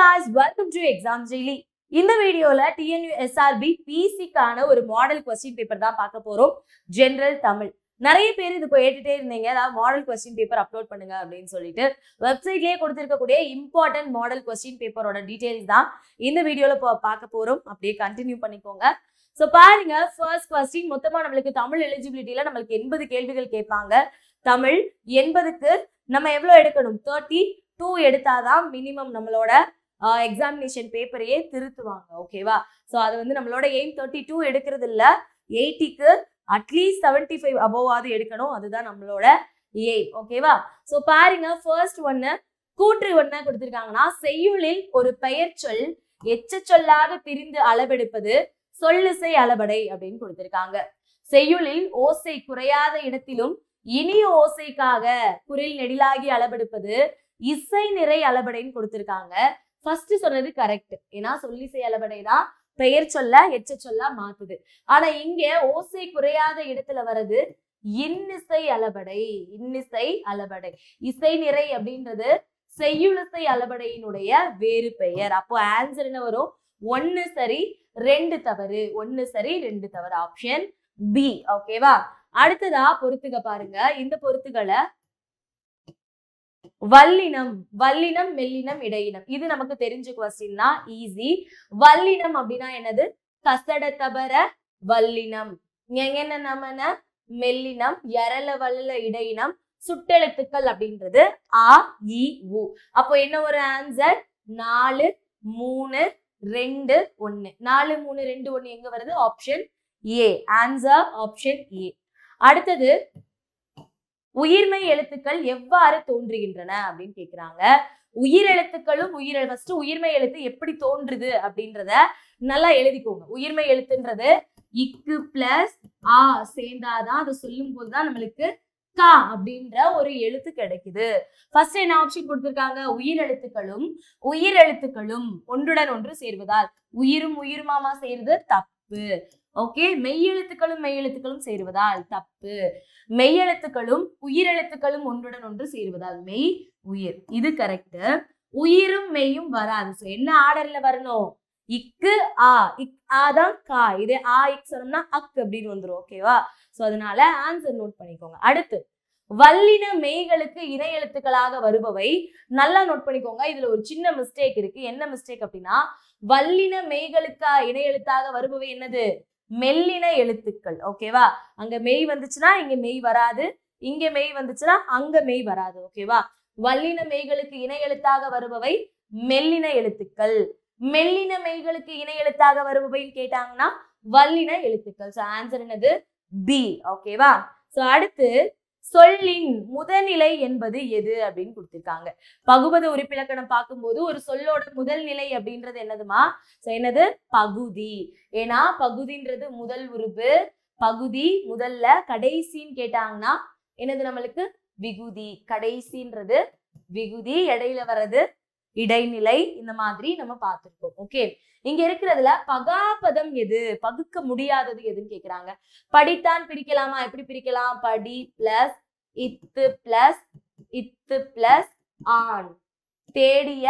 guys welcome to exam daily இந்த வீடியோல TNU SRP பிசிக்கான ஒரு மாடல் கொஸ்டின் பேப்பர் தான் பார்க்க போறோம் ஜெனரல் தமிழ் நிறைய பேர் இது கேட்டுட்டே இருந்தீங்க அதாவது மாடல் கொஸ்டின் பேப்பர் அப்லோட் பண்ணுங்க அப்படின்னு சொல்லிட்டு வெப்சைட்லயே கொடுத்திருக்கக்கூடிய இம்பார்ட்டன்ட் மாடல் கொஸ்டின் பேப்பரோட டீடைல்ஸ் தான் இந்த வீடியோல பா- பார்க்க போறோம் அப்படியே கண்டினியூ பண்ணிக்கோங்க ஸோ பாருங்க ஃபர்ஸ்ட் கொஸ்டின் மொத்தமா நம்மளுக்கு தமிழ் எலிஜிபிலிட்டியில நம்மளுக்கு எண்பது கேள்விகள் கேட்பாங்க தமிழ் எண்பதுக்கு நம்ம எவ்வளோ எடுக்கணும் தேர்ட்டி டூ எடுத்தாதான் மினிமம் நம்மளோட எக்ஸாமினேஷன் பேப்பரையே திருத்துவாங்க ஓகேவா ஸோ அது வந்து நம்மளோட எய்ம் தேர்ட்டி டூ எடுக்கிறது இல்ல எயிட்டிக்கு அட்லீஸ்ட் செவன்டி ஃபைவ் அபோவாவது எடுக்கணும் அதுதான் நம்மளோட எய்ம் ஓகேவா ஸோ பாருங்க ஃபர்ஸ்ட் ஒன்னு கூற்று ஒன்ன கொடுத்திருக்காங்கன்னா செய்யுளில் ஒரு பெயர் சொல் எச்ச சொல்லாக பிரிந்து அளவெடுப்பது சொல்லிசை அளபடை அப்படின்னு கொடுத்திருக்காங்க செய்யுளில் ஓசை குறையாத இடத்திலும் இனிய ஓசைக்காக குரில் நெடிலாகி அளவெடுப்பது இசை நிறை அளபடைன்னு கொடுத்திருக்காங்க ஃபர்ஸ்ட் சொன்னது கரெக்ட் ஏன்னா சொல்லிசை அளபடை தான் பெயர் சொல்ல எச்ச சொல்லா மாத்துது ஆனா இங்க ஓசை குறையாத இடத்துல வர்றது இன்னிசை அளபடை இன்னிசை அளபடை இசை நிறை அப்படின்றது செய்யுளிசை அளபடையினுடைய வேறு பெயர் அப்போ ஆன்சர் என்ன வரும் ஒன்னு சரி ரெண்டு தவறு ஒன்னு சரி ரெண்டு தவறு ஆப்ஷன் பி ஓகேவா அடுத்ததா பொறுத்துக பாருங்க இந்த பொறுத்துகளை வல்லினம் வல்லினம் மெல்லினம் இடையினம் இது நமக்கு தெரிஞ்ச கொஸ்டின் தான் ஈஸி வல்லினம் அப்படின்னா என்னது கசட தபர வல்லினம் எங்கென்ன நமன மெல்லினம் எரல வல்ல இடையினம் சுட்டெழுத்துக்கள் அப்படின்றது ஆ இ உ அப்போ என்ன ஒரு ஆன்சர் நாலு மூணு ரெண்டு ஒன்னு நாலு மூணு ரெண்டு ஒன்னு எங்க வருது option A answer option A அடுத்தது உயிர்மை எழுத்துக்கள் எவ்வாறு தோன்றுகின்றன அப்படின்னு கேக்குறாங்க உயிர் எழுத்துக்களும் உயிர் ஃபர்ஸ்ட் உயிர்மை எழுத்து எப்படி தோன்றுது அப்படின்றத நல்லா எழுதிக்கோங்க உயிர்மை எழுத்துன்றது இக்கு பிளஸ் ஆ சேர்ந்தாதான் அதை சொல்லும் போதுதான் நம்மளுக்கு கா அப்படின்ற ஒரு எழுத்து கிடைக்குது ஃபர்ஸ்ட் என்ன ஆப்ஷன் கொடுத்திருக்காங்க உயிர் எழுத்துக்களும் உயிர் எழுத்துக்களும் ஒன்றுடன் ஒன்று சேர்வதால் உயிரும் உயிருமாமா சேருது தப்பு ஓகே மெய்யெழுத்துக்களும் மெய்யெழுத்துக்களும் சேருவதால் தப்பு மெய்யெழுத்துக்களும் உயிரெழுத்துக்களும் ஒன்றுடன் ஒன்று சேருவதால் மெய் உயிர் இது கரெக்ட் உயிரும் மெய்யும் வராது ஸோ என்ன ஆர்டர்ல வரணும் இக்கு ஆ இக் ஆ தான் கா இதே ஆ இக் சொன்னோம்னா அக் அப்படின்னு வந்துரும் ஓகேவா ஸோ அதனால ஆன்சர் நோட் பண்ணிக்கோங்க அடுத்து வல்லின மெய்களுக்கு இணை எழுத்துக்களாக வருபவை நல்லா நோட் பண்ணிக்கோங்க இதுல ஒரு சின்ன மிஸ்டேக் இருக்கு என்ன மிஸ்டேக் அப்படின்னா வல்லின மெய்களுக்கு இணை எழுத்தாக வருபவை என்னது மெல்லின எழுத்துக்கள் ஓகேவா அங்க மெய் வந்துச்சுன்னா இங்க மெய் வராது இங்க மெய் வந்துச்சுன்னா அங்க மெய் வராது ஓகேவா வல்லின மெய்களுக்கு இணை எழுத்தாக வருபவை மெல்லின எழுத்துக்கள் மெல்லின மெய்களுக்கு இணை எழுத்தாக வருபவைன்னு கேட்டாங்கன்னா வல்லின எழுத்துக்கள் ஸோ ஆன்சர் என்னது பி ஓகேவா ஸோ அடுத்து சொல்லின் முதநிலை என்பது எது அப்படின்னு கொடுத்திருக்காங்க பகுபத உறுப்பிலக்கணம் பார்க்கும்போது ஒரு சொல்லோட முதல் நிலை அப்படின்றது என்னதுமா ஸோ என்னது பகுதி ஏன்னா பகுதின்றது முதல் உறுப்பு பகுதி முதல்ல கடைசின்னு கேட்டாங்கன்னா என்னது நம்மளுக்கு விகுதி கடைசின்றது விகுதி இடையில வர்றது இடைநிலை இந்த மாதிரி நம்ம பார்த்திருக்கோம் ஓகே இங்க இருக்கிறதுல பகாபதம் எது பகுக்க முடியாதது எதுன்னு கேக்குறாங்க படித்தான் பிரிக்கலாமா எப்படி பிரிக்கலாம் படி பிளஸ் இத்து பிளஸ் இத்து பிளஸ் ஆண் தேடிய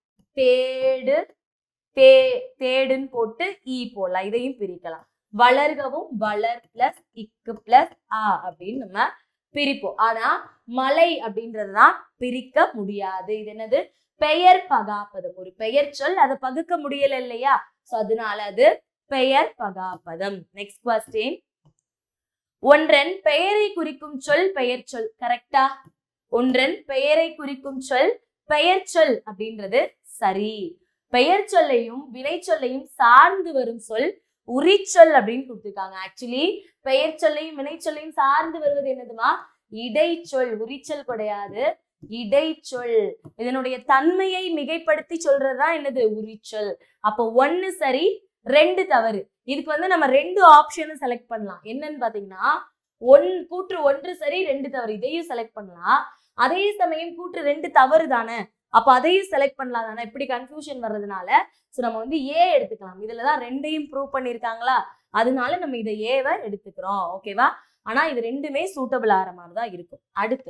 தேடு தே தேடுன்னு போட்டு ஈ போடலாம் இதையும் பிரிக்கலாம் வளர்கவும் வளர் பிளஸ் இக்கு பிளஸ் ஆ அப்படின்னு நம்ம பிரிப்போம் ஆனா மலை அப்படின்றதுதான் பிரிக்க முடியாது இது என்னது பெயர் பகாபதம் ஒரு பெயர் சொல் அதை பகுக்க முடியல இல்லையா சோ அதனால அது பெயர் பகாபதம் நெக்ஸ்ட் கொஸ்டின் ஒன்றன் பெயரை குறிக்கும் சொல் பெயர் சொல் கரெக்டா ஒன்றன் பெயரை குறிக்கும் சொல் பெயர் சொல் அப்படின்றது சரி பெயர் சொல்லையும் வினை சொல்லையும் சார்ந்து வரும் சொல் உரிச்சொல் அப்படின்னு கொடுத்திருக்காங்க ஆக்சுவலி பெயர் சொல்லையும் வினை சொல்லையும் சார்ந்து வருவது என்னதுமா இடைச்சொல் உரிச்சொல் கிடையாது இடைச்சொல் இதனுடைய தன்மையை மிகைப்படுத்தி சொல்றதுதான் என்னது உரிச்சொல் அப்போ ஒன்னு சரி ரெண்டு தவறு இதுக்கு வந்து நம்ம ரெண்டு ஆப்ஷனும் செலக்ட் பண்ணலாம் என்னன்னு பாத்தீங்கன்னா ஒன் கூற்று ஒன்று சரி ரெண்டு தவறு இதையும் செலக்ட் பண்ணலாம் அதே சமயம் கூற்று ரெண்டு தவறு தானே அப்ப அதையும் செலக்ட் பண்ணலாம் தானே இப்படி கன்ஃபியூஷன் வர்றதுனால ஸோ நம்ம வந்து ஏ எடுத்துக்கலாம் இதுல தான் ரெண்டையும் ப்ரூவ் பண்ணியிருக்காங்களா அதனால நம்ம இதை ஏவை எடுத்துக்கிறோம் ஓகேவா ஆனா இது ரெண்டுமே சூட்டபிள் ஆகிற மாதிரி தான் இருக்கும் அடுத்து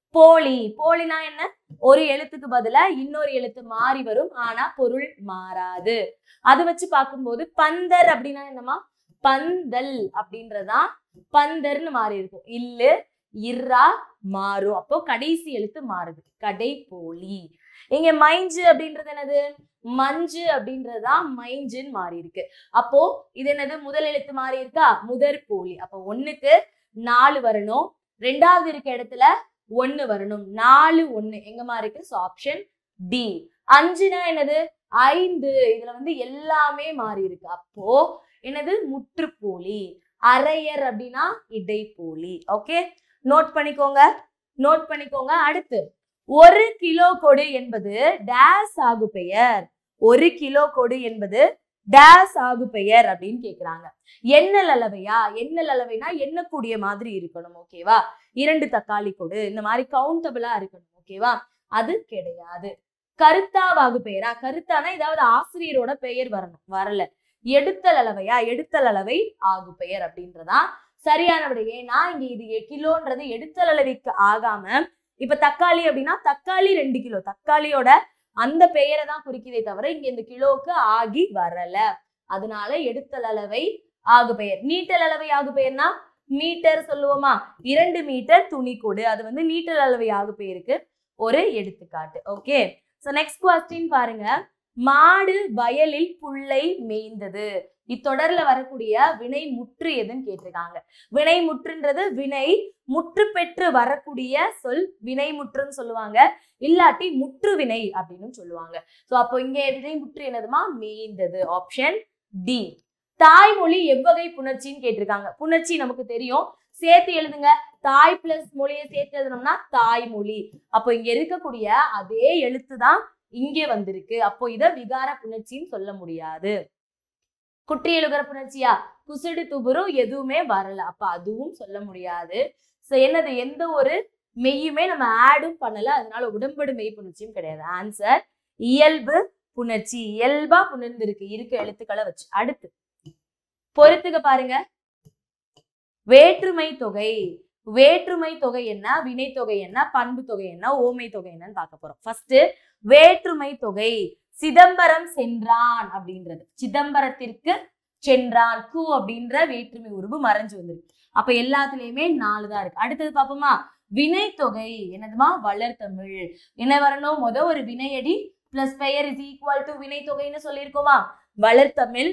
போலி போலினா என்ன ஒரு எழுத்துக்கு பதிலா இன்னொரு எழுத்து மாறி வரும் ஆனா பொருள் மாறாது அது வச்சு பார்க்கும்போது பந்தர் அப்படின்னா என்னமா பந்தல் அப்படின்றதா பந்தர்னு மாறி இருக்கும் இல்லு இர்ரா மாறும் அப்போ கடைசி எழுத்து மாறுது கடை போலி இங்க மைஞ்சு அப்படின்றது என்னது மஞ்சு அப்படின்றதா மைஞ்சுன்னு மாறி இருக்கு அப்போ இது என்னது முதல் எழுத்து மாறி இருக்கா முதற் போலி அப்போ ஒண்ணுக்கு நாலு வரணும் ரெண்டாவது இருக்க இடத்துல ஒண்ணு வரணும் நாலு ஒண்ணு எங்க மாதிரி இருக்கு ஸோ ஆப்ஷன் டி அஞ்சுனா என்னது ஐந்து இதுல வந்து எல்லாமே மாறி இருக்கு அப்போ என்னது முற்றுப்போலி அரையர் அப்படின்னா இடைப்போலி ஓகே நோட் பண்ணிக்கோங்க நோட் பண்ணிக்கோங்க அடுத்து ஒரு கிலோ கொடு என்பது டேஸ் ஆகு பெயர் ஒரு கிலோ கொடு என்பது டேஸ் ஆகு பெயர் அப்படின்னு கேக்குறாங்க எண்ணல் அளவையா எண்ணல் அளவைனா எண்ணக்கூடிய மாதிரி இருக்கணும் ஓகேவா இரண்டு தக்காளி கொடு இந்த மாதிரி கவுண்டபிளா இருக்கணும் ஓகேவா அது கிடையாது கருத்தாவாகு பெயரா கருத்தானா ஏதாவது ஆசிரியரோட பெயர் வரணும் வரல எடுத்தல் அளவையா எடுத்தல் அளவை ஆகு பெயர் அப்படின்றதா சரியான விடை ஏன்னா இங்க இது எ- கிலோன்றது எடுத்தல் அளவைக்கு ஆகாம இப்ப தக்காளி அப்படின்னா தக்காளி ரெண்டு கிலோ தக்காளியோட அந்த பெயரை தான் குறிக்குதே தவிர இங்க இந்த கிலோவுக்கு ஆகி வரல அதனால எடுத்தல் அளவை ஆகு பெயர் நீட்டல் அளவை ஆகு பெயர்னா மீட்டர் சொல்லுவோமா இரண்டு மீட்டர் துணி கொடு அது வந்து நீட்டல் அளவை ஆகு பெயருக்கு ஒரு எடுத்துக்காட்டு ஓகே சோ நெக்ஸ்ட் கொஸ்டின் பாருங்க மாடு வயலில் புல்லை மேய்ந்தது இத்தொடர்ல வரக்கூடிய வினை முற்று எதுன்னு கேட்டிருக்காங்க வினை முற்றுன்றது வினை முற்று பெற்று வரக்கூடிய சொல் வினை முற்றுன்னு சொல்லுவாங்க இல்லாட்டி முற்று வினை அப்படின்னு சொல்லுவாங்க சோ அப்போ இங்க வினை முற்று என்னதுமா மேய்ந்தது ஆப்ஷன் டி தாய்மொழி எவ்வகை புணர்ச்சின்னு கேட்டிருக்காங்க புணர்ச்சி நமக்கு தெரியும் சேர்த்து எழுதுங்க தாய் பிளஸ் மொழியை சேர்த்து எழுதணும்னா தாய்மொழி அப்போ இங்க இருக்கக்கூடிய அதே எழுத்து தான் இங்கே வந்திருக்கு அப்போ இத விகார புணர்ச்சின்னு சொல்ல முடியாது குற்றி எழுகிற புணர்ச்சியா குசுடு துபுரும் எதுவுமே வரல அப்ப அதுவும் சொல்ல முடியாது சோ என்னது எந்த ஒரு மெய்யுமே நம்ம ஆடும் பண்ணல அதனால உடம்படு மெய் புணர்ச்சியும் கிடையாது ஆன்சர் இயல்பு புணர்ச்சி இயல்பா புணர்ந்திருக்கு இருக்க எழுத்துக்களை வச்சு அடுத்து பொறுத்துக்க பாருங்க வேற்றுமை தொகை வேற்றுமை தொகை என்ன வினைத்தொகை என்ன பண்பு தொகை என்ன ஓமை தொகை என்னன்னு பார்க்க போறோம் ஃபர்ஸ்ட் வேற்றுமை தொகை சிதம்பரம் சென்றான் அப்படின்றது சிதம்பரத்திற்கு சென்றான் கு அப்படின்ற வேற்றுமை உருவு மறைஞ்சு வந்திருக்கு அப்ப எல்லாத்துலயுமே நாலு தான் இருக்கு அடுத்தது பாப்போமா வினைத்தொகை என்னதுமா வளர்த்தமிழ் என்ன வரணும் முத ஒரு வினையடி பிளஸ் பெயர் இஸ் ஈக்குவல் டு வினைத்தொகைன்னு சொல்லியிருக்கோமா வளர்த்தமிழ்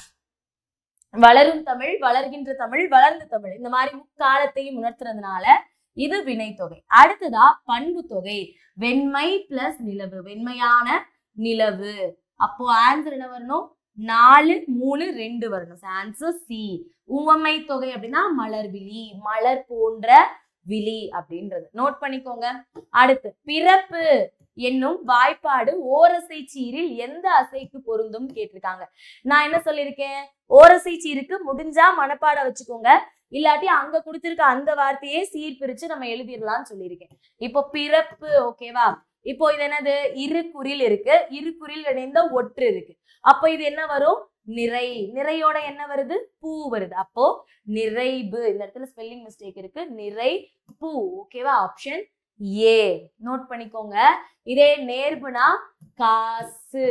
வளரும் தமிழ் வளர்கின்ற தமிழ் வளர்ந்த தமிழ் இந்த மாதிரி முக்காலத்தையும் உணர்த்துறதுனால இது வினைத்தொகை அடுத்ததா பண்பு தொகை வெண்மை பிளஸ் நிலவு வெண்மையான நிலவு அப்போ ஆன்சர் என்ன வரணும் நாலு மூணு ரெண்டு வரணும் ஆன்சர் சி உவமை தொகை அப்படின்னா மலர் விழி மலர் போன்ற விழி அப்படின்றது நோட் பண்ணிக்கோங்க அடுத்து பிறப்பு என்னும் வாய்ப்பாடு ஓரசை சீரில் எந்த அசைக்கு பொருந்தும் கேட்டிருக்காங்க நான் என்ன சொல்லியிருக்கேன் ஓரசை சீருக்கு முடிஞ்சா மனப்பாடம் வச்சுக்கோங்க இல்லாட்டி அங்க கொடுத்திருக்க அந்த வார்த்தையே சீர் பிரிச்சு நம்ம எழுதிடலாம்னு சொல்லியிருக்கேன் இப்போ பிறப்பு ஓகேவா இப்போ இது என்னது இரு குறில் இருக்கு இரு குறில் இணைந்த ஒற்று இருக்கு அப்போ இது என்ன வரும் நிறை நிறையோட என்ன வருது பூ வருது அப்போ நிறைவு இந்த இடத்துல ஸ்பெல்லிங் மிஸ்டேக் இருக்கு நிறை பூ ஓகேவா ஆப்ஷன் ஏ நோட் பண்ணிக்கோங்க இதே நேர்புனா காசு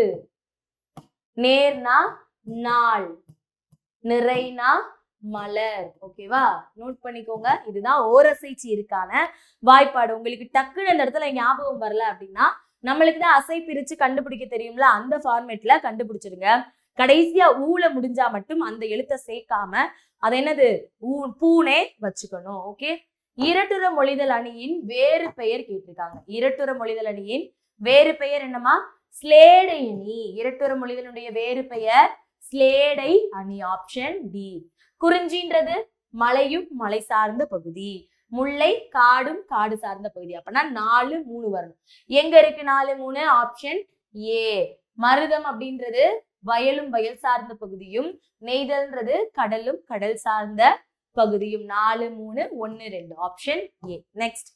நேர்னா நாள் நிறைனா மலர் ஓகேவா நோட் பண்ணிக்கோங்க இதுதான் ஓரசைச்சி இருக்கான வாய்ப்பாடு உங்களுக்கு டக்குன்னு அந்த இடத்துல ஞாபகம் வரல அப்படின்னா நம்மளுக்கு தான் அசை பிரிச்சு கண்டுபிடிக்க தெரியும்ல அந்த ஃபார்மேட்ல கண்டுபிடிச்சிருங்க கடைசியா ஊல முடிஞ்சா மட்டும் அந்த எழுத்தை சேர்க்காம அது என்னது ஊ பூனே வச்சுக்கணும் ஓகே இரட்டுற மொழிதல் அணியின் வேறு பெயர் கேட்டிருக்காங்க இரட்டுற மொழிதல் அணியின் வேறு பெயர் என்னமா ஸ்லேடை அணி இரட்டுற மொழிதலுடைய வேறு பெயர் ஸ்லேடை அணி ஆப்ஷன் டி குறிஞ்சின்றது மலையும் மலை சார்ந்த பகுதி முல்லை காடும் காடு சார்ந்த பகுதி அப்பனா நாலு மூணு வரணும் எங்க இருக்கு நாலு மூணு ஆப்ஷன் ஏ மருதம் அப்படின்றது வயலும் வயல் சார்ந்த பகுதியும் நெய்தல்ன்றது கடலும் கடல் சார்ந்த பகுதியும் நாலு மூணு ஒன்னு ரெண்டு ஆப்ஷன் ஏ நெக்ஸ்ட்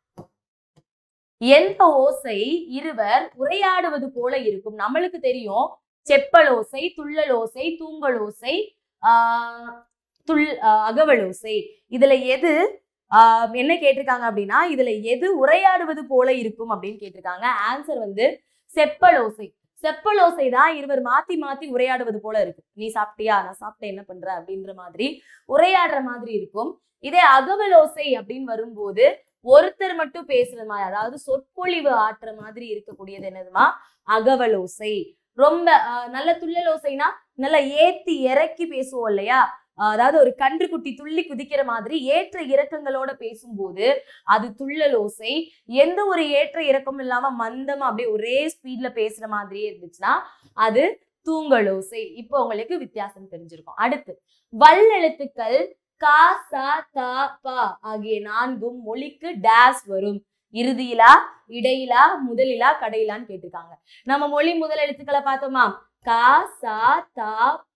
எந்த ஓசை இருவர் உரையாடுவது போல இருக்கும் நம்மளுக்கு தெரியும் செப்பல் ஓசை துள்ளல் ஓசை தூங்கல் ஓசை ஆஹ் துள் ஆஹ் அகவல் ஓசை இதுல எது ஆஹ் என்ன கேட்டிருக்காங்க அப்படின்னா இதுல எது உரையாடுவது போல இருக்கும் அப்படின்னு கேட்டிருக்காங்க ஆன்சர் வந்து செப்பலோசை செப்பலோசை தான் இருவர் மாத்தி மாத்தி உரையாடுவது போல இருக்கு நீ சாப்பிட்டியா நான் சாப்பிட்டேன் என்ன பண்ற அப்படின்ற மாதிரி உரையாடுற மாதிரி இருக்கும் இதே அகவலோசை அப்படின்னு வரும்போது ஒருத்தர் மட்டும் பேசுற மாதிரி அதாவது சொற்பொழிவு ஆற்றுற மாதிரி இருக்கக்கூடியது என்னதுமா அகவலோசை ரொம்ப ஆஹ், நல்ல துள்ளலோசைனா நல்லா ஏத்தி இறக்கி பேசுவோம் இல்லையா ஆஹ், அதாவது ஒரு கன்றுக்குட்டி துள்ளி குதிக்கிற மாதிரி ஏற்ற இறக்கங்களோட பேசும்போது அது துள்ளலோசை எந்த ஒரு ஏற்ற இறக்கமும் இல்லாம மந்தமா அப்படியே ஒரே ஸ்பீட்ல பேசுற மாதிரியே இருந்துச்சுன்னா அது தூங்கலோசை இப்போ உங்களுக்கு வித்தியாசம் தெரிஞ்சிருக்கும் அடுத்து வல்லெழுத்துக்கள் கா சா தா பா ஆகிய நான்கும் மொழிக்கு டேஸ் வரும் இறுதியிலா இடையிலா முதலிலா கடையிலான்னு கேட்டிருக்காங்க நம்ம மொழி முதல் எழுத்துக்களை பார்த்தோமா கா சா தா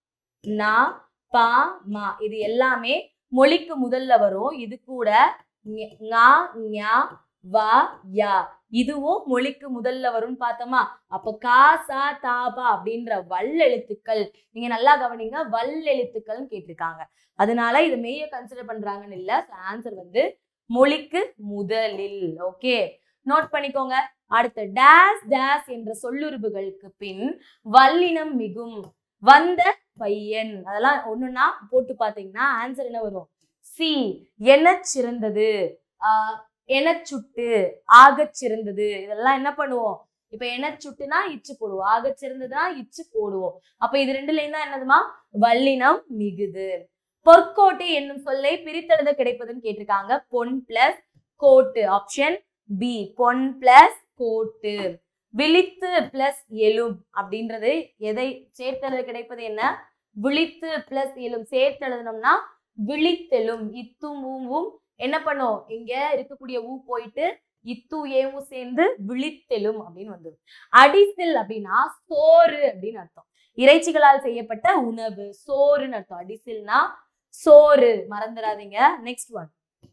நா பா மா இது எல்லாமே மொழிக்கு முதல்ல வரும் இது கூட ஞ, ஞா ஞா வா யா இதுவும் மொழிக்கு முதல்ல வரும்னு பார்த்தோமா அப்ப கா சா தா பா அப்படின்ற வல்லெழுத்துக்கள் நீங்க நல்லா கவனிங்க வல்லெழுத்துக்கள்னு கேட்டிருக்காங்க அதனால இது மெய்ய கன்சிடர் பண்றாங்கன்னு இல்ல ஆன்சர் வந்து மொழிக்கு முதலில் ஓகே நோட் பண்ணிக்கோங்க அடுத்து டேஸ் டேஸ் என்ற சொல்லுறுப்புகளுக்கு பின் வல்லினம் மிகும் வந்த பையன் அதெல்லாம் ஒண்ணுன்னா போட்டு பாத்தீங்கன்னா ஆன்சர் என்ன வரும் சி எனச் சிறந்தது ஆஹ் எனச் சுட்டு ஆகச் சிறந்தது இதெல்லாம் என்ன பண்ணுவோம் இப்ப எனச் சுட்டுனா இச்சு போடுவோம் ஆகச் சிறந்ததுன்னா இச்சு போடுவோம் அப்ப இது ரெண்டுலயும் தான் என்னதுமா வல்லினம் மிகுது பொற்கோட்டு என்னும் சொல்லை பிரித்தெழுத கிடைப்பதுன்னு கேட்டிருக்காங்க பொன் பிளஸ் கோட்டு ஆப்ஷன் பி பொன் பிளஸ் கோட்டு விழித்து பிளஸ் எலும் அப்படின்றது எதை சேர்த்தெழுத கிடைப்பது என்ன விழித்து பிளஸ் எலும் சேர்த்தெழுதணும்னா விழித்தெழும் இத்தும் ஊவும் என்ன பண்ணும் இங்க இருக்கக்கூடிய ஊ போயிட்டு இத்து ஏவும் சேர்ந்து விழித்தெழும் அப்படின்னு வந்தது அடிசில் அப்படின்னா சோறு அப்படின்னு அர்த்தம் இறைச்சிகளால் செய்யப்பட்ட உணவு சோறுன்னு அர்த்தம் அடிசில்னா சோறு மறந்துடாதீங்க நெக்ஸ்ட் ஒன்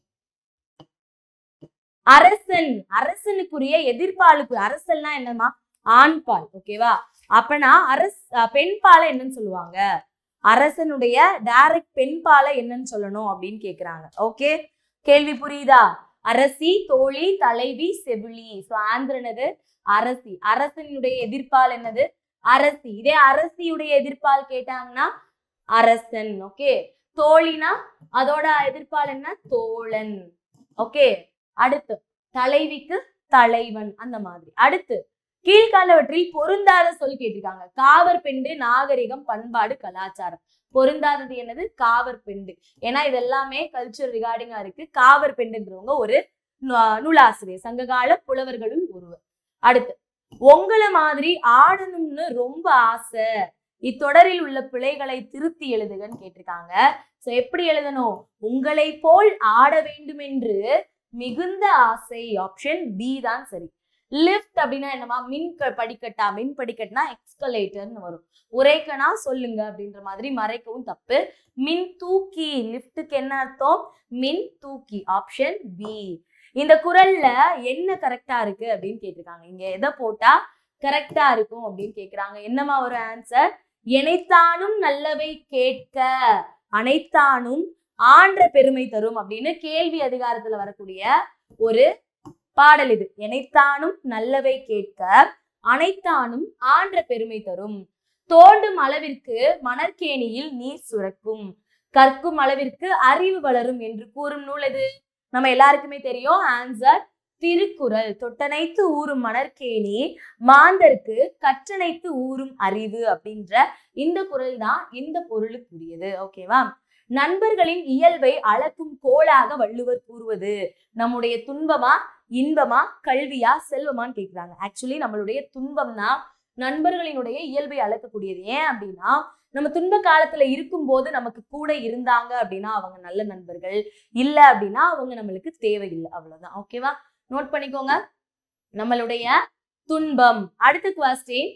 அரசன் அரசனுக்குரிய எதிர்பாலுக்கு அரசல்னா என்னமா ஆண்பால் ஓகேவா அப்பனா அரஸ் அஹ் பெண் பாலை என்னன்னு சொல்லுவாங்க அரசனுடைய டைரக்ட் பெண் பாலை என்னன்னு சொல்லணும் அப்படின்னு கேக்குறாங்க ஓகே கேள்வி புரியுதா அரசி தோழி தலைவி செவிலி சோ ஆந்திர என்னது அரசி அரசனுடைய எதிர்ப்பால் என்னது அரசி இதே அரசியுடைய எதிர்ப்பால் கேட்டாங்கன்னா அரசன் ஓகே தோழினா அதோட எதிர்ப்பால் என்ன தோழன் ஓகே அடுத்து தலைவிக்கு தலைவன் அந்த மாதிரி அடுத்து கீழ்காண்டவற்றில் பொருந்தாத சொல் கேட்டிருக்காங்க காவர் பெண்டு நாகரிகம் பண்பாடு கலாச்சாரம் பொருந்தாதது என்னது காவர் பெண்டு ஏன்னா இது எல்லாமே கல்ச்சர் ரிகார்டிங்கா இருக்கு காவர் பெண்டுன்றவங்க ஒரு நூ- நூலாசிரியர் சங்ககால புலவர்களுள் ஒருவர் அடுத்து உங்களை மாதிரி ஆடணும்னு ரொம்ப ஆசை இத்தொடரில் உள்ள பிழைகளை திருத்தி எழுதுகன்னு கேட்டிருக்காங்க சோ எப்படி எழுதணும் உங்களை போல் ஆட வேண்டும் என்று மிகுந்த ஆசை ஆப்ஷன் பி தான் சரி லிஃப்ட் அப்படின்னா என்னமா மின் க- படிக்கட்டா மின் படிக்கட்டுனா எக்ஸ்கலேட்டர்னு வரும் உரைக்கனா சொல்லுங்க அப்படின்ற மாதிரி மறைக்கவும் தப்பு மின் தூக்கி லிஃப்ட்டுக்கு என்ன அர்த்தம் மின் தூக்கி ஆப்ஷன் பி இந்த குரல்ல என்ன கரெக்டா இருக்கு அப்படின்னு கேட்டிருக்காங்க இங்க எதை போட்டா கரெக்டா இருக்கும் அப்படின்னு கேக்குறாங்க என்னமா ஒரு ஆன்சர் எனைத்தானும் நல்லவை கேட்க அனைத்தானும் ஆன்ற பெருமை தரும் அப்படின்னு கேள்வி அதிகாரத்துல வரக்கூடிய ஒரு பாடல் இது எனைத்தானும் நல்லவை கேட்க அனைத்தானும் ஆன்ற பெருமை தரும் தோண்டும் அளவிற்கு மணற்கேணியில் நீர் சுரக்கும் கற்கும் அளவிற்கு அறிவு வளரும் என்று கூறும் நூல் எது நம்ம எல்லாருக்குமே தெரியும் ஆன்சர் திருக்குறள் தொட்டனைத்து ஊறும் மணற்கேணி மாந்தருக்கு கற்றனைத்து ஊறும் அறிவு அப்படின்ற இந்த குறள் தான் இந்த பொருளுக்குரியது ஓகேவா நண்பர்களின் இயல்பை அளக்கும் கோலாக வள்ளுவர் கூறுவது நம்முடைய துன்பமா இன்பமா கல்வியா செல்வமான்னு கேக்குறாங்க ஆக்சுவலி நம்மளுடைய துன்பம் தான் நண்பர்களினுடைய இயல்பை அளக்கக்கூடியது ஏன் அப்படின்னா நம்ம துன்ப காலத்துல இருக்கும்போது நமக்கு கூட இருந்தாங்க அப்படின்னா அவங்க நல்ல நண்பர்கள் இல்ல அப்படின்னா அவங்க நம்மளுக்கு தேவையில்லை அவ்வளவுதான் ஓகேவா நோட் பண்ணிக்கோங்க நம்மளுடைய துன்பம் அடுத்த கொஸ்டின்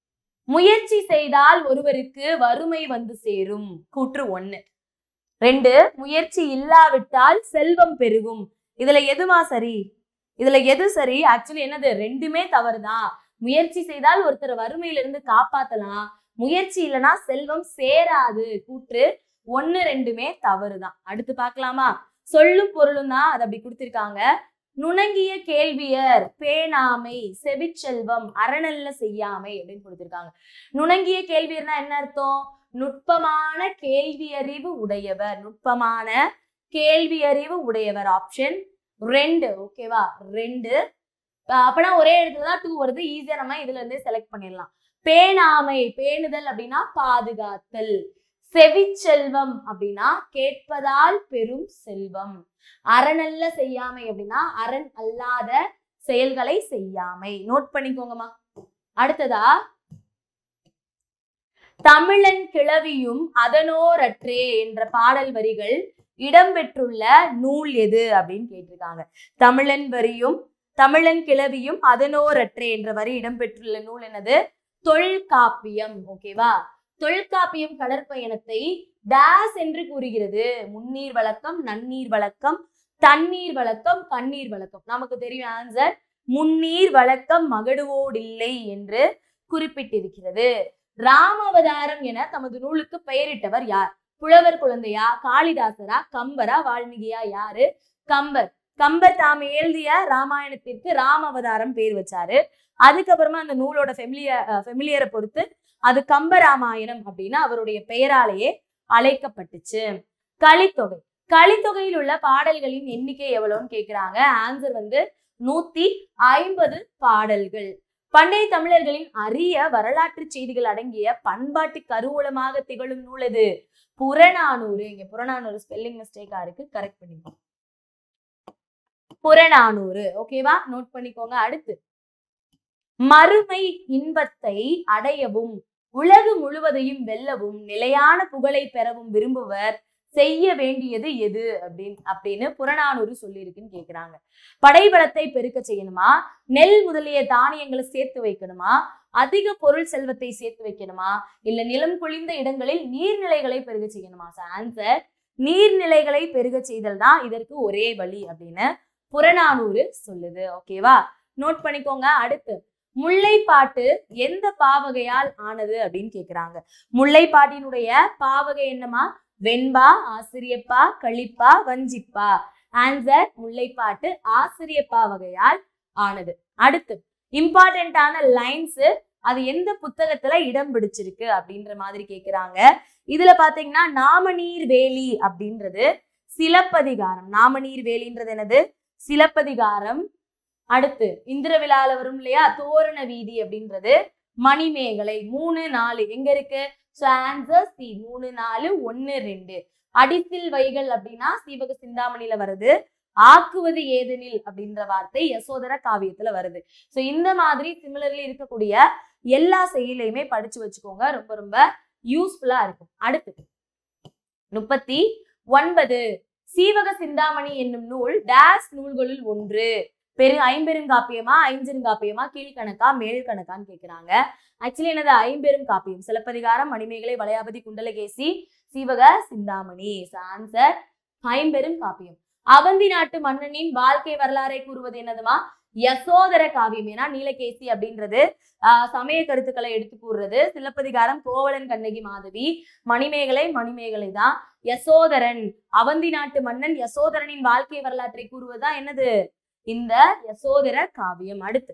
முயற்சி செய்தால் ஒருவருக்கு வறுமை வந்து சேரும் கூற்று ஒண்ணு ரெண்டு முயற்சி இல்லாவிட்டால் செல்வம் பெருகும் இதுல எதுமா சரி இதுல எது சரி ஆக்சுவலி என்னது ரெண்டுமே தவறுதான் முயற்சி செய்தால் ஒருத்தர் வறுமையில இருந்து காப்பாத்தலாம் முயற்சி இல்லைன்னா செல்வம் சேராது கூற்று ஒண்ணு ரெண்டுமே தவறுதான் அடுத்து பார்க்கலாமா சொல்லும் பொருளும் தான் அதை அப்படி கொடுத்திருக்காங்க நுணங்கிய கேள்வியர் பேணாமை செவிச்செல்வம் அறநல்ல செய்யாமை அப்படின்னு கொடுத்திருக்காங்க நுணங்கிய கேள்வியர்னா என்ன அர்த்தம் நுட்பமான கேள்வியறிவு உடையவர் நுட்பமான கேள்வியறிவு உடையவர் ஆப்ஷன் ரெண்டு ஓகேவா ரெண்டு அஹ் அப்பனா ஒரே இடத்துல தான் டூ வருது ஈஸியா நம்ம இதுல இருந்தே செலக்ட் பண்ணிடலாம் பேணாமை பேணுதல் அப்படின்னா பாதுகாத்தல் செவிச்செல்வம் அப்படின்னா கேட்பதால் பெரும் செல்வம் அறநல்ல செய்யாமை அப்படின்னா அரண் அல்லாத செயல்களை செய்யாமை நோட் பண்ணிக்கோங்கம்மா அடுத்ததா தமிழன் கிளவியும் அதனோரற்றே என்ற பாடல் வரிகள் இடம்பெற்றுள்ள நூல் எது அப்படின்னு கேட்டிருக்காங்க தமிழன் வரியும் தமிழன் கிளவியும் அதனோரற்றே என்ற வரி இடம்பெற்றுள்ள நூல் என்னது தொல்காப்பியம் ஓகேவா தொல்காப்பியம் கடற்பயணத்தை டேஸ் என்று கூறுகிறது முன்னீர் வழக்கம் நன்னீர் வழக்கம் தண்ணீர் வழக்கம் கண்ணீர் வழக்கம் நமக்கு தெரியும் ஆன்சர் முன்னீர் வழக்கம் மகடுவோடில்லை என்று குறிப்பிட்டிருக்கிறது ராமாவதாரம் என தமது நூலுக்கு பெயரிட்டவர் யார் புலவர் குழந்தையா காளிதாசரா கம்பரா வால்மீகியா யாரு கம்பர் கம்பர் தாம் எழுதிய ராமாயணத்திற்கு ராம அவதாரம் பேர் வச்சாரு அதுக்கப்புறமா அந்த நூலோட ஃபெமிலிய ஃபெமிலியரை பொறுத்து அது கம்ப ராமாயணம் அப்படின்னு அவருடைய பெயராலேயே அழைக்கப்பட்டுச்சு கலித்தொகை கலித்தொகையில் உள்ள பாடல்களின் எண்ணிக்கை எவ்வளவுன்னு கேக்குறாங்க ஆன்சர் வந்து நூத்தி ஐம்பது பாடல்கள் பண்டைய தமிழர்களின் அரிய வரலாற்று செய்திகள் அடங்கிய பண்பாட்டு கருவூலமாக திகழும் நூல் எது புறநானூறு இங்க புறநானூறு ஸ்பெல்லிங் மிஸ்டேக்கா இருக்கு கரெக்ட் பண்ணிக்கோங்க புறநானூறு ஓகேவா நோட் பண்ணிக்கோங்க அடுத்து மறுமை இன்பத்தை அடையவும் உலகு முழுவதையும் வெல்லவும் நிலையான புகழை பெறவும் விரும்புவர் செய்ய வேண்டியது எது அப்படின்னு அப்படின்னு புறநானூறு சொல்லியிருக்குன்னு கேக்குறாங்க படைபலத்தை பெருக்க செய்யணுமா நெல் முதலிய தானியங்களை சேர்த்து வைக்கணுமா அதிக பொருள் செல்வத்தை சேர்த்து வைக்கணுமா இல்ல நிலம் குளிர்ந்த இடங்களில் நீர்நிலைகளை பெருக செய்யணுமா ஆன்சர் நீர்நிலைகளை பெருக செய்தல் தான் இதற்கு ஒரே வழி அப்படின்னு புறநானூறு சொல்லுது ஓகேவா நோட் பண்ணிக்கோங்க அடுத்து முல்லைப்பாட்டு எந்த பாவகையால் ஆனது அப்படின்னு கேக்குறாங்க முல்லைப்பாட்டினுடைய பாவகை என்னமா வெண்பா ஆசிரியப்பா களிப்பா வஞ்சிப்பா ஆன்சர் முல்லைப்பாட்டு ஆசிரியப்பா வகையால் ஆனது அடுத்து இம்பார்ட்டன்டான லைன்ஸ் அது எந்த புத்தகத்துல இடம் பிடிச்சிருக்கு அப்படின்ற மாதிரி கேக்குறாங்க இதுல பாத்தீங்கன்னா நாமநீர் வேலி அப்படின்றது சிலப்பதிகாரம் நாமநீர் வேலின்றது என்னது சிலப்பதிகாரம் அடுத்து இந்திர விழால வரும் இல்லையா தோரண வீதி அப்படின்றது மணிமேகலை மூணு நாலு எங்க இருக்கு ஸோ ஆன்சர் சி மூணு நாலு ஒன்னு ரெண்டு அடிசில் வைகள் அப்படின்னா சீவக சிந்தாமணியில வருது ஆக்குவது ஏதெனில் அப்படின்ற வார்த்தை யசோதர காவியத்துல வருது ஸோ இந்த மாதிரி சிமிலர்லி இருக்கக்கூடிய எல்லா செயலையுமே படிச்சு வச்சுக்கோங்க ரொம்ப ரொம்ப யூஸ்ஃபுல்லா இருக்கும் அடுத்து முப்பத்தி ஒன்பது சீவக சிந்தாமணி என்னும் நூல் டேஸ் நூல்களுள் ஒன்று பெரு ஐம்பெருங்காப்பியமா ஐஞ்சிருங்காப்பியமா கீழ்கணக்கா மேல்கணக்கான்னு கேக்குறாங்க ஆக்சுவலி என்னது ஐம்பெரும் காப்பியம் சிலப்பதிகாரம் மணிமேகலை வளையாபதி குண்டலகேசி சீவக சிந்தாமணி ஆன்சர் ஐம்பெரும் காப்பியம் அவந்தி நாட்டு மன்னனின் வாழ்க்கை வரலாறை கூறுவது என்னதுமா யசோதர காவியம் ஏன்னா நீலகேசி அப்படின்றது ஆஹ் சமய கருத்துக்களை எடுத்து கூறுறது சிலப்பதிகாரம் கோவலன் கண்ணகி மாதவி மணிமேகலை மணிமேகலை தான் யசோதரன் அவந்தி நாட்டு மன்னன் யசோதரனின் வாழ்க்கை வரலாற்றை கூறுவதுதான் என்னது இந்த யசோதர காவியம் அடுத்து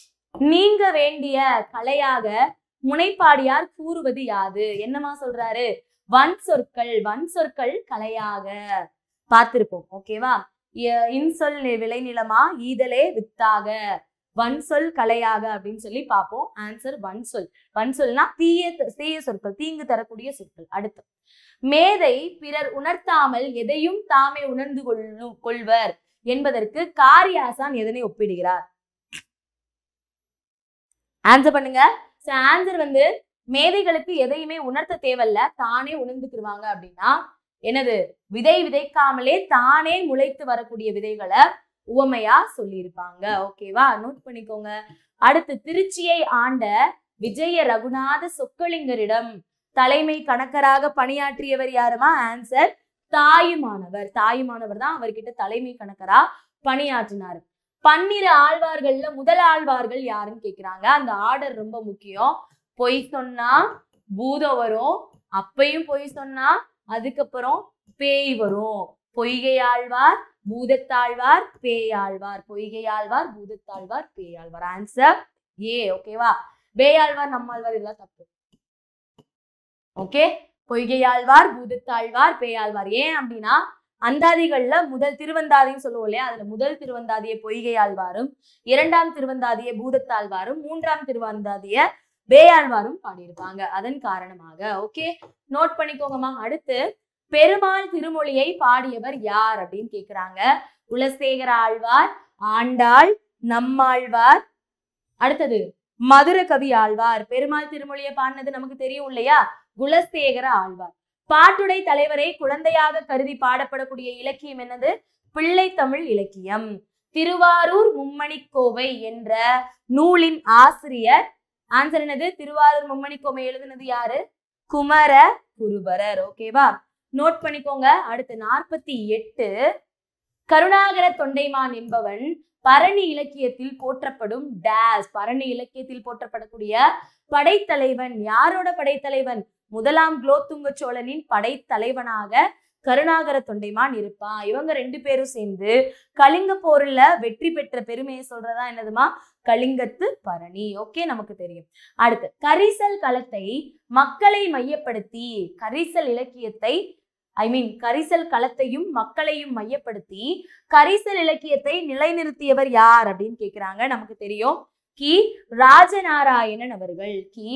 நீங்க வேண்டிய கலையாக முனைப்பாடியார் கூறுவது யாது என்னமா சொல்றாரு வன் சொற்கள் வன் சொற்கள் கலையாக பார்த்திருப்போம் ஓகேவா இ- இன்சொல் நி- விளைநிலமா ஈதலே வித்தாக வன் சொல் கலையாக அப்படின்னு சொல்லி பார்ப்போம் ஆன்சர் வன் சொல் வன் சொல்னா தீய த- தீய சொற்கள் தீங்கு தரக்கூடிய சொற்கள் அடுத்து மேதை பிறர் உணர்த்தாமல் எதையும் தாமே உணர்ந்து கொள்ளும் கொள்வர் என்பதற்கு காரியாசான் எதனை ஒப்பிடுகிறார் ஆன்சர் பண்ணுங்க ஆன்சர் வந்து மேதைகளுக்கு எதையுமே உணர்த்த தேவையில்ல தானே உணர்ந்துக்கிருவாங்க அப்படின்னா என்னது விதை விதைக்காமலே தானே முளைத்து வரக்கூடிய விதைகளை உவமையா சொல்லியிருப்பாங்க ஓகேவா நோட் பண்ணிக்கோங்க அடுத்து திருச்சியை ஆண்ட விஜய ரகுநாத சொக்கலிங்கரிடம் தலைமை கணக்கராக பணியாற்றியவர் யாருமா ஆன்சர் தாயுமானவர் தாயுமானவர் தான் அவர்கிட்ட தலைமை கணக்கரா பணியாற்றினார் பன்னிரு ஆழ்வார்கள்ல முதல் ஆழ்வார்கள் யாருன்னு கேக்குறாங்க அந்த ஆர்டர் ரொம்ப முக்கியம் பொய் சொன்னா பூதம் வரும் அப்பையும் பொய் சொன்னா அதுக்கப்புறம் பேய் வரும் பொய்கையாழ்வார் பூதத்தாழ்வார் பேயாழ்வார் பொய்கையாழ்வார் பூதத்தாழ்வார் பேயாழ்வார் ஆன்சர் ஏ ஓகேவா பேயாழ்வார் நம்மாழ்வார் இதெல்லாம் தப்பு ஓகே பொய்கையாழ்வார் பூதத்தாழ்வார் பேயாழ்வார் ஏன் அப்படின்னா அந்தாதிகள்ல முதல் திருவந்தாதின்னு சொல்லுவோம் இல்லையா அதுல முதல் திருவந்தாதிய பொய்கையாழ்வாரும் இரண்டாம் திருவந்தாதிய பூதத்தாழ்வாரும் மூன்றாம் திருவந்தாதிய பேயாழ்வாரும் பாடியிருப்பாங்க அதன் காரணமாக ஓகே நோட் பண்ணிக்கோங்கம்மா அடுத்து பெருமாள் திருமொழியை பாடியவர் யார் அப்படின்னு கேக்குறாங்க குலசேகர ஆழ்வார் ஆண்டாள் நம்மாழ்வார் அடுத்தது மதுர கவி ஆழ்வார் பெருமாள் திருமொழியை பாடினது நமக்கு தெரியும் இல்லையா குலசேகர ஆழ்வார் பாட்டுடை தலைவரை குழந்தையாக கருதி பாடப்படக்கூடிய இலக்கியம் என்னது பிள்ளை தமிழ் இலக்கியம் திருவாரூர் மும்மணிக்கோவை என்ற நூலின் ஆசிரியர் ஆன்சர் என்னது திருவாரூர் மும்மணிக்கோவை எழுதுனது யாரு குமர குருபரர் ஓகேவா நோட் பண்ணிக்கோங்க அடுத்து நாற்பத்தி எட்டு கருணாகர தொண்டைமான் என்பவன் பரணி இலக்கியத்தில் போற்றப்படும் டேஸ் பரணி இலக்கியத்தில் போற்றப்படக்கூடிய படைத்தலைவன் யாரோட படைத்தலைவன் முதலாம் குலோத்துங்க சோழனின் படைத்தலைவனாக கருணாகர தொண்டைமான் இருப்பான் இவங்க ரெண்டு பேரும் சேர்ந்து கலிங்க போர்ல வெற்றி பெற்ற பெருமையை சொல்றதா என்னதுமா கலிங்கத்து பரணி ஓகே நமக்கு தெரியும் அடுத்து கரிசல் களத்தை மக்களை மையப்படுத்தி கரிசல் இலக்கியத்தை ஐ மீன் கரிசல் களத்தையும் மக்களையும் மையப்படுத்தி கரிசல் இலக்கியத்தை நிலைநிறுத்தியவர் யார் அப்படின்னு கேக்குறாங்க நமக்கு தெரியும் கி ராஜநாராயணன் அவர்கள் கி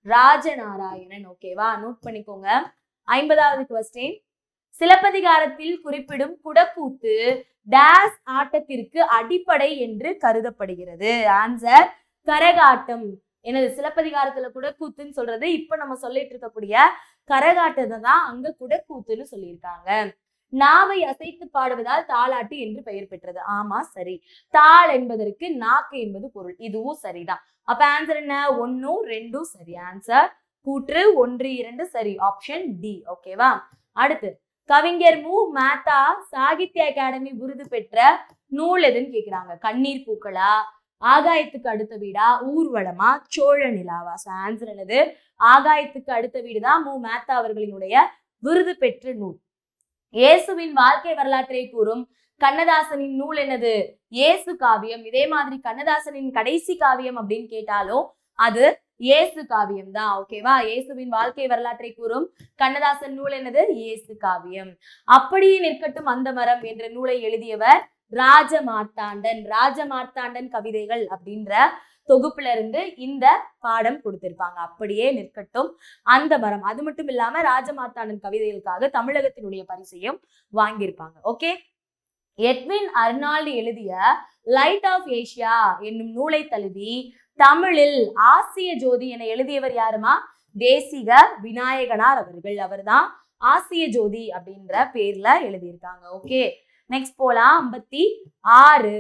ராஜநாராயணன் ஓகேவா நோட் பண்ணிக்கோங்க ஐம்பதாவது கொஸ்டின் சிலப்பதிகாரத்தில் குறிப்பிடும் குடக்கூத்து டேஸ் ஆட்டத்திற்கு அடிப்படை என்று கருதப்படுகிறது ஆன்சர் கரகாட்டம் எனது சிலப்பதிகாரத்துல குடக்கூத்துன்னு சொல்றது இப்ப நம்ம சொல்லிட்டு இருக்கக்கூடிய கரகாட்டத்தை தான் அங்க குடக்கூத்துன்னு சொல்லியிருக்காங்க நாவை அசைத்து பாடுவதால் தாலாட்டு என்று பெயர் பெற்றது ஆமா சரி தாள் என்பதற்கு நாக்கு என்பது பொருள் இதுவும் சரிதான் அப்ப ஆன்சர் என்ன ஒன்னும் ரெண்டும் சரி ஆன்சர் கூற்று ஒன்று இரண்டு சரி ஆப்ஷன் டி ஓகேவா அடுத்து கவிஞர் மு மேத்தா சாகித்ய அகாடமி விருது பெற்ற நூல் எதுன்னு கேக்குறாங்க கண்ணீர் பூக்களா ஆகாயத்துக்கு அடுத்த வீடா ஊர்வலமா சோழ நிலாவா ஆன்சர் என்னது ஆகாயத்துக்கு அடுத்த வீடு தான் மு மேத்தா அவர்களினுடைய விருது பெற்ற நூல் இயேசுவின் வாழ்க்கை வரலாற்றை கூறும் கண்ணதாசனின் நூல் என்னது இயேசு காவியம் இதே மாதிரி கண்ணதாசனின் கடைசி காவியம் அப்படின்னு கேட்டாலும் அது இயேசு காவியம் தான் ஓகேவா இயேசுவின் வாழ்க்கை வரலாற்றை கூறும் கண்ணதாசன் நூல் என்னது இயேசு காவியம் அப்படியே நிற்கட்டும் அந்த மரம் என்ற நூலை எழுதியவர் ராஜமார்த்தாண்டன் ராஜமார்த்தாண்டன் கவிதைகள் அப்படின்ற தொகுப்புல இருந்து இந்த பாடம் கொடுத்திருப்பாங்க அப்படியே நிற்கட்டும் அந்த மரம் அது மட்டும் இல்லாம ராஜமார்த்தாண்டன் கவிதைகளுக்காக தமிழகத்தினுடைய பரிசையும் வாங்கியிருப்பாங்க ஓகே எட்வின் அர்னால்டு எழுதிய லைட் ஆஃப் ஏஷியா என்னும் நூலை தழுவி தமிழில் ஆசிய ஜோதி என எழுதியவர் யாருமா தேசிக விநாயகனார் அவர்கள் அவர்தான் ஆசிய ஜோதி அப்படின்ற பேர்ல எழுதியிருக்காங்க ஓகே நெக்ஸ்ட் போலாம் ஐம்பத்தி ஆறு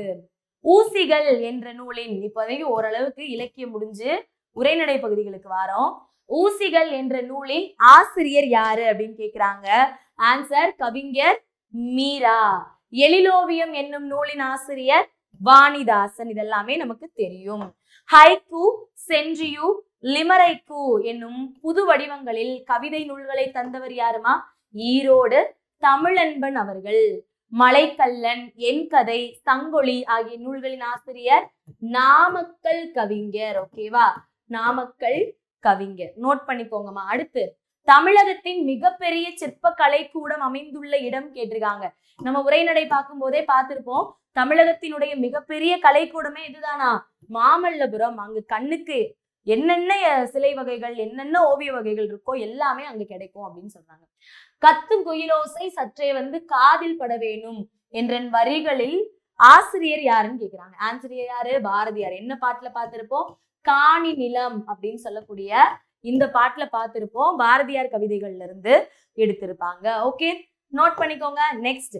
ஊசிகள் என்ற நூலின் இப்போதைக்கு ஓரளவுக்கு இலக்கியம் முடிஞ்சு உரைநடை பகுதிகளுக்கு வாரோம் ஊசிகள் என்ற நூலின் ஆசிரியர் யாரு அப்படின்னு கேக்குறாங்க ஆன்சர் கவிஞர் மீரா எழிலோவியம் என்னும் நூலின் ஆசிரியர் வாணிதாசன் இதெல்லாமே நமக்கு தெரியும் ஹைக்கு சென்றியு லிமரைக்கு என்னும் புது வடிவங்களில் கவிதை நூல்களை தந்தவர் யாருமா ஈரோடு தமிழன்பன் அவர்கள் மலைக்கல்லன் என் கதை சங்கொலி ஆகிய நூல்களின் ஆசிரியர் நாமக்கல் கவிஞர் ஓகேவா நாமக்கல் கவிஞர் நோட் பண்ணிக்கோங்கம்மா அடுத்து தமிழகத்தின் மிகப்பெரிய சிற்பக்கலை கூடம் அமைந்துள்ள இடம் கேட்டிருக்காங்க நம்ம உரைநடை பார்க்கும் போதே பார்த்திருப்போம் தமிழகத்தினுடைய மிகப்பெரிய கலைக்கூடமே இதுதானா மாமல்லபுரம் அங்கு கண்ணுக்கு என்னென்ன அஹ், சிலை வகைகள் என்னென்ன ஓவிய வகைகள் இருக்கோ எல்லாமே அங்க கிடைக்கும் அப்படின்னு சொல்றாங்க கத்தும் குயிலோசை சற்றே வந்து காதில் பட வேணும் என்ற வரிகளில் ஆசிரியர் யாருன்னு கேக்குறாங்க ஆசிரியர் யாரு பாரதியார் என்ன பாட்டுல பார்த்திருப்போம் காணி நிலம் அப்படின்னு சொல்லக்கூடிய இந்த பாட்டுல பார்த்திருப்போம் பாரதியார் கவிதைகள்ல இருந்து எடுத்திருப்பாங்க ஓகே நோட் பண்ணிக்கோங்க நெக்ஸ்ட்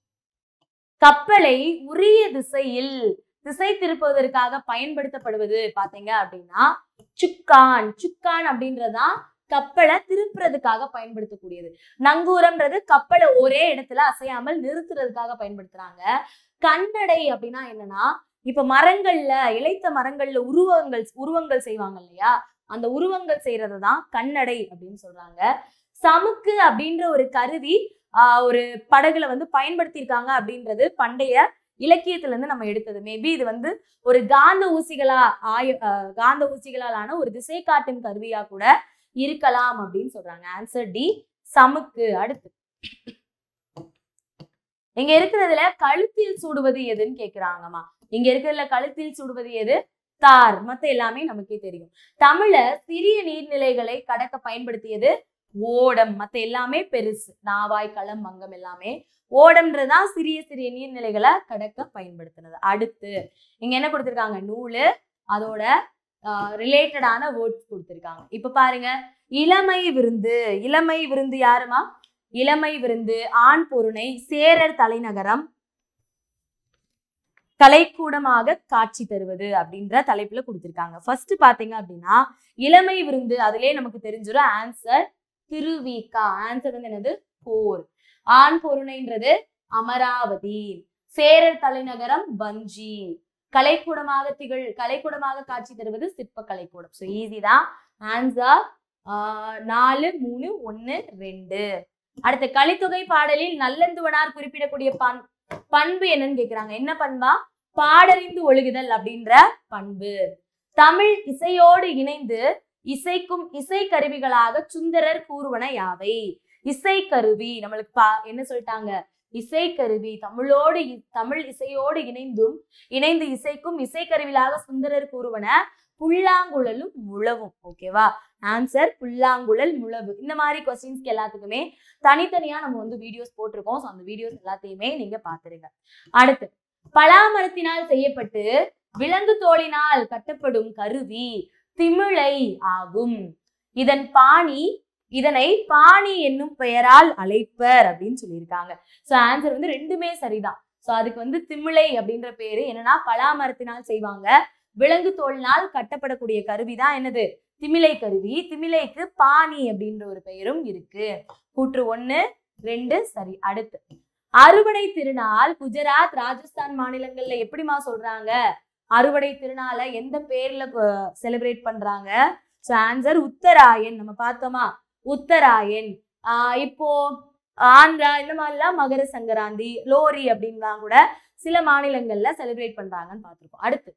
கப்பலை உரிய திசையில் திசை திருப்புவதற்காக பயன்படுத்தப்படுவது பாத்தீங்க அப்படின்னா சுக்கான் சுக்கான் அப்படின்றதுதான் கப்பலை திருப்புறதுக்காக பயன்படுத்தக்கூடியது நங்கூரம்ன்றது கப்பலை ஒரே இடத்துல அசையாமல் நிறுத்துறதுக்காக பயன்படுத்துறாங்க கண்ணடை அப்படின்னா என்னன்னா இப்ப மரங்கள்ல இளைத்த மரங்கள்ல உருவங்கள் உருவங்கள் செய்வாங்க இல்லையா அந்த உருவங்கள் செய்யறது தான் கண்ணடை அப்படின்னு சொல்றாங்க சமுக்கு அப்படின்ற ஒரு கருவி ஆஹ் ஒரு படகுல வந்து பயன்படுத்தியிருக்காங்க அப்படின்றது பண்டைய இலக்கியத்துல இருந்து நம்ம எடுத்தது மேபி இது வந்து ஒரு காந்த ஊசிகளா ஆய ஆஹ் காந்த ஊசிகளாலான ஒரு திசை காட்டும் கருவியா கூட இருக்கலாம் அப்படின்னு சொல்றாங்க ஆன்சர் டி சமுக்கு அடுத்து இங்க இருக்கிறதுல கழுத்தில் சூடுவது எதுன்னு கேக்குறாங்கம்மா இங்க இருக்கிறதுல கழுத்தில் சூடுவது எது தார் மத்த எல்லாமே நமக்கே தெரியும் தமிழ்ல சிறிய நீர்நிலைகளை கடக்க பயன்படுத்தியது ஓடம் மத்த எல்லாமே பெருசு நாவாய் களம் மங்கம் எல்லாமே ஓடம்ன்றதுதான் சிறிய சிறிய நீர்நிலைகளை கடக்க பயன்படுத்தினது அடுத்து இங்க என்ன கொடுத்திருக்காங்க நூலு அதோட ரிலேட்டடான வேர்ட்ஸ் கொடுத்திருக்காங்க இப்ப பாருங்க இளமை விருந்து இளமை விருந்து யாருமா இளமை விருந்து ஆண் பொருணை சேரர் தலைநகரம் கலைக்கூடமாக காட்சி தருவது அப்படின்ற தலைப்புல கொடுத்திருக்காங்க ஃபர்ஸ்ட் பாத்தீங்க அப்படின்னா இளமை விருந்து அதிலே நமக்கு தெரிஞ்சிடும் ஆன்சர் திருவிகா ஆன்சர் வந்து என்னது போர் ஆண் பொருணைன்றது அமராவதி சேரர் தலைநகரம் வஞ்சி கலைக்கூடமாக திகழ் கலைக்கூடமாக காட்சி தருவது சிற்ப கலைக்கூடம் ஸோ ஈஸி தான் ஆன்சர் நாலு மூணு ஒன்னு ரெண்டு அடுத்த கலித்தொகை பாடலில் நல்லந்துவனார் குறிப்பிடக்கூடிய பண் பண்பு என்னன்னு கேக்குறாங்க என்ன பண்பா பாடறிந்து ஒழுகுதல் அப்படின்ற பண்பு தமிழ் இசையோடு இணைந்து இசைக்கும் இசை கருவிகளாக சுந்தரர் கூறுவன யாவை இசை கருவி நம்மளுக்கு பா என்ன சொல்லிட்டாங்க இசை கருவி தமிழோடு இ- தமிழ் இசையோடு இணைந்தும் இணைந்து இசைக்கும் இசை கருவிகளாக சுந்தரர் கூறுவன புல்லாங்குழலும் முழவும் ஓகேவா ஆன்சர் புல்லாங்குழல் முழவு இந்த மாதிரி கொஸ்டின்ஸ்க்கு எல்லாத்துக்குமே தனித்தனியா நம்ம வந்து வீடியோஸ் போட்டிருக்கோம் ஸோ அந்த வீடியோஸ் எல்லாத்தையுமே நீங்க பாத்துருங்க அடுத்து பலாமரத்தினால் செய்யப்பட்டு விலங்கு தோலினால் கட்டப்படும் கருவி திமிழை ஆகும் இதன் பாணி இதனை பாணி என்னும் பெயரால் அழைப்பர் அப்படின்னு சொல்லியிருக்காங்க ஸோ ஆன்சர் வந்து ரெண்டுமே சரிதான் ஸோ அதுக்கு வந்து திமிழை அப்படின்ற பேரு என்னன்னா பலாமரத்தினால் செய்வாங்க விலங்கு தோலினால் கட்டப்படக்கூடிய கருவி தான் என்னது திமிலை கருவி திமிலைக்கு பாணி அப்படின்ற ஒரு பெயரும் இருக்கு கூற்று ஒண்ணு ரெண்டு சரி அடுத்து அறுவடை திருநாள் குஜராத் ராஜஸ்தான் மாநிலங்கள்ல எப்படிமா சொல்றாங்க அறுவடை திருநாளை எந்த பேர்ல செலிப்ரேட் பண்றாங்க ஸோ ஆன்சர் உத்தராயன் நம்ம பார்த்தோமா உத்தராயன் ஆஹ் இப்போ ஆந்திரா இந்த மாதிரிலாம் மகர சங்கராந்தி லோரி அப்படின்லாம் கூட சில மாநிலங்கள்ல செலிப்ரேட் பண்றாங்கன்னு பார்த்திருக்கோம் அடுத்து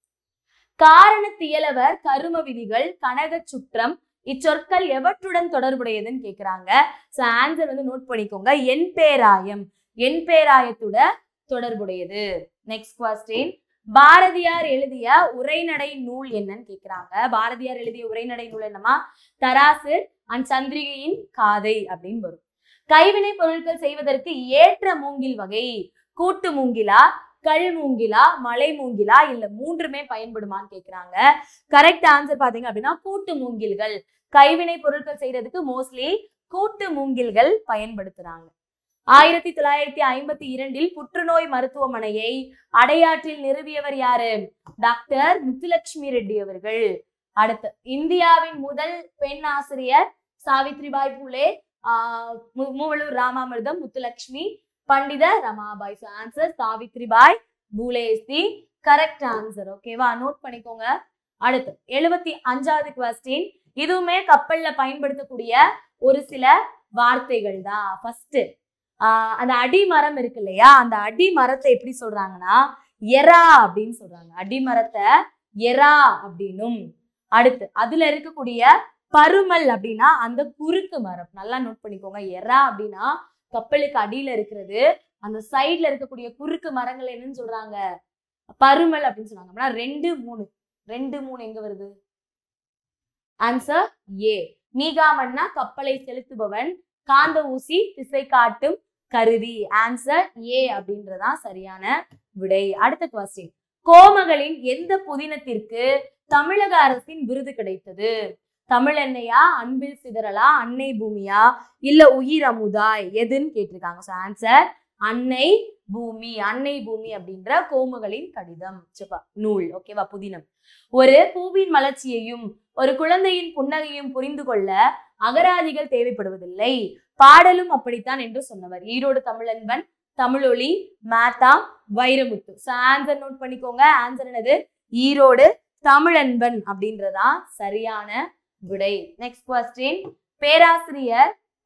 காரணத்தியலவர் கரும விதிகள் கனக சுற்றம் இச்சொற்கள் எவற்றுடன் தொடர்புடையதுன்னு கேக்குறாங்க ஸோ ஆன்சர் வந்து நோட் பண்ணிக்கோங்க என் பேராயம் என் பேராயத்தோட தொடர்புடையது நெக்ஸ்ட் கொஸ்டின் பாரதியார் எழுதிய உரைநடை நூல் என்னன்னு கேக்குறாங்க பாரதியார் எழுதிய உரைநடை நூல் என்னமா தராசு அண்ட் சந்திரிகையின் காதை அப்படின்னு வரும் கைவினை பொருட்கள் செய்வதற்கு ஏற்ற மூங்கில் வகை கூட்டு மூங்கிலா கல் மூங்கிலா மலை மூங்கிலா இல்ல மூன்றுமே பயன்படுமான்னு கேக்குறாங்க கரெக்ட் ஆன்சர் பாத்தீங்க அப்படின்னா கூட்டு மூங்கில்கள் கைவினை பொருட்கள் செய்யறதுக்கு மோஸ்ட்லி கூட்டு மூங்கில்கள் பயன்படுத்துறாங்க ஆயிரத்தி தொள்ளாயிரத்தி ஐம்பத்தி இரண்டில் புற்றுநோய் மருத்துவமனையை அடையாற்றில் நிறுவியவர் யாரு டாக்டர் முத்துலட்சுமி ரெட்டி அவர்கள் அடுத்து இந்தியாவின் முதல் பெண் ஆசிரியர் சாவித்ரிபாய் பூலே ஆஹ் மு- Moovalur Ramamirtham Muthulakshmi Pandita Ramabai so answer Savitribai Phule is the correct answer ஓகேவா நோட் பண்ணிக்கோங்க அடுத்து எழுபத்தி அஞ்சாவது கொஸ்டின் இதுவுமே கப்பல்ல பயன்படுத்தக்கூடிய ஒரு சில வார்த்தைகள் தான் ஃபர்ஸ்ட் அந்த அடிமரம் இருக்கு இல்லையா அந்த அடிமரத்தை எப்படி சொல்றாங்கன்னா எரா அப்படின்னு சொல்றாங்க அடிமரத்தை எரா அப்படின்னும் அடுத்து அதுல இருக்கக்கூடிய பருமல் அப்படின்னா அந்த குறுக்கு மரம் நல்லா நோட் பண்ணிக்கோங்க எரா அப்படின்னா கப்பலுக்கு அடியில இருக்கிறது அந்த சைடுல இருக்கக்கூடிய குறுக்கு மரங்கள் என்னன்னு சொல்றாங்க பருமல் அப்படின்னு சொன்னாங்க அப்படின்னா ரெண்டு மூணு ரெண்டு மூணு எங்க வருது ஆன்சர் ஏ மீகாமன்னா கப்பலை செலுத்துபவன் காந்த ஊசி திசை காட்டும் கருவி ஆன்சர் ஏ அப்படின்றதான் சரியான விடை அடுத்த கொஸ்டின் கோமகளின் எந்த புதினத்திற்கு தமிழக அரசின் விருது கிடைத்தது தமிழெண்ணையா அன்பில் சிதறலா அன்னை பூமியா இல்ல உயிர் அமுதாய் எதுன்னு கேட்டிருக்காங்க ஸோ ஆன்சர் அன்னை பூமி அன்னை பூமி அப்படின்ற கோமுகளின் கடிதம் சப்பா நூல் ஓகேவா புதினம் ஒரு பூவின் மலர்ச்சியையும் ஒரு குழந்தையின் புன்னகையும் புரிந்து கொள்ள அகராதிகள் தேவைப்படுவதில்லை பாடலும் அப்படித்தான் என்று சொன்னவர் Erode Tamilanban Tamizholi Mehta Vairamuthu so answer note பண்ணிக்கோங்க ஆன்சர் என்னது ஈரோடு தமிழன்பன் அப்படின்றதா சரியான விடை நெக்ஸ்ட் கொஸ்டின் பேராசிரியர்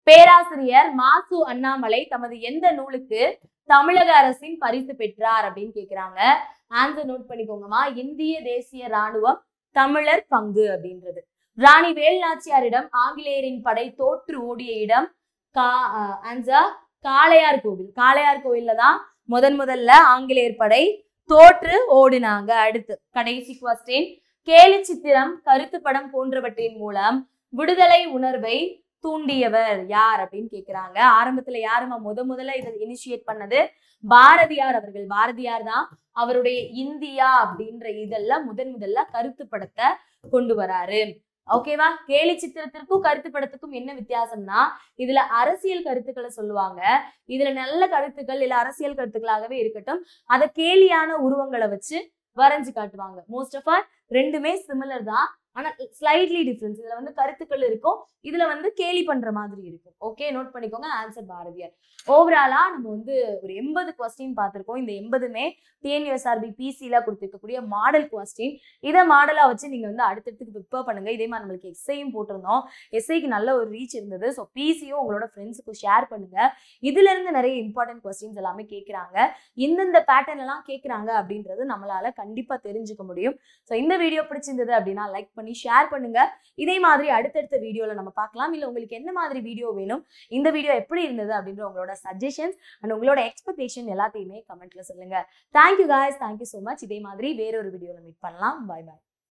பேராசிரியர் மாசு அண்ணாமலை தமது எந்த நூலுக்கு தமிழக அரசின் பரிசு பெற்றார் அப்படின்னு கேக்குறாங்க ஆன்சர் நோட் பண்ணிக்கோங்கம்மா இந்திய தேசிய ராணுவம் தமிழர் பங்கு அப்படின்றது ராணி வேல்நாச்சியாரிடம் ஆங்கிலேயரின் படை தோற்று ஓடிய இடம் கா ஆன்சர் காளையார் கோவில் காளையார் கோவில்ல தான் முதன் முதல்ல ஆங்கிலேயர் படை தோற்று ஓடினாங்க அடுத்து கடைசி கொஸ்டின் கேலி சித்திரம் கருத்து படம் போன்றவற்றின் மூலம் விடுதலை உணர்வை தூண்டியவர் யார் அப்படின்னு கேக்குறாங்க ஆரம்பத்துல யாருமா முத முதல்ல இதை இனிஷியேட் பண்ணது பாரதியார் அவர்கள் பாரதியார் தான் அவருடைய இந்தியா அப்படின்ற இதெல்ல முதன் முதல்ல கருத்து படத்தை கொண்டு வராரு ஓகேவா கேலி சித்திரத்திற்கும் கருத்து படத்துக்கும் என்ன வித்தியாசம்னா இதுல அரசியல் கருத்துக்களை சொல்லுவாங்க இதுல நல்ல கருத்துக்கள் இல்ல அரசியல் கருத்துக்களாகவே இருக்கட்டும் அதை கேலியான உருவங்களை வச்சு வரைஞ்சு காட்டுவாங்க மோஸ்ட் ஆஃப் ஆர் ரெண்டுமே சிமிலர் தான் ஆனா ஸ்லைட்லி டிஃப்ரென்ஸ் இதுல வந்து கருத்துக்கள் இருக்கும் இதுல வந்து கேலி பண்ற மாதிரி இருக்கும் ஓகே நோட் பண்ணிக்கோங்க ஆன்சர் பாரதியார் ஓவராலா நம்ம வந்து ஒரு எண்பது கொஸ்டின் பார்த்திருக்கோம் இந்த எண்பதுமே டிஎன்யூஎஸ்ஆர்பி பிசில கொடுத்துருக்கக்கூடிய மாடல் கொஸ்டின் இதை மாடலா வச்சு நீங்க வந்து அடுத்தடுத்துக்கு ப்ரிப்பேர் பண்ணுங்க இதே மாதிரி நம்மளுக்கு எஸ்ஐயும் போட்டிருந்தோம் எஸ்ஐக்கு நல்ல ஒரு ரீச் இருந்தது ஸோ பிசியும் உங்களோட ஃப்ரெண்ட்ஸுக்கு ஷேர் பண்ணுங்க இதுல இருந்து நிறைய இம்பார்ட்டன்ட் கொஸ்டின்ஸ் எல்லாமே கேட்குறாங்க இந்தந்த பேட்டர்ன் எல்லாம் கேட்குறாங்க அப்படின்றது நம்மளால கண்டிப்பா தெரிஞ்சுக்க முடியும் ஸோ இந்த வீடியோ பிடிச்சிருந்தது அப்படின்னா லைக் பண்ணி ஷேர் பண்ணுங்க இதே மாதிரி அடுத்தடுத்த வீடியோல நம்ம பார்க்கலாம் இல்லை உங்களுக்கு என்ன மாதிரி வீடியோ வேணும் இந்த வீடியோ எப்படி இருந்தது அப்படின்ற உங்களோட சஜஷன்ஸ் அண்ட் உங்களோட எக்ஸ்பெக்டேஷன் எல்லாத்தையுமே கமெண்ட்ல சொல்லுங்க thank you guys thank you so much இதே மாதிரி வேறொரு வீடியோவில் மீட் பண்ணலாம் பை பாய்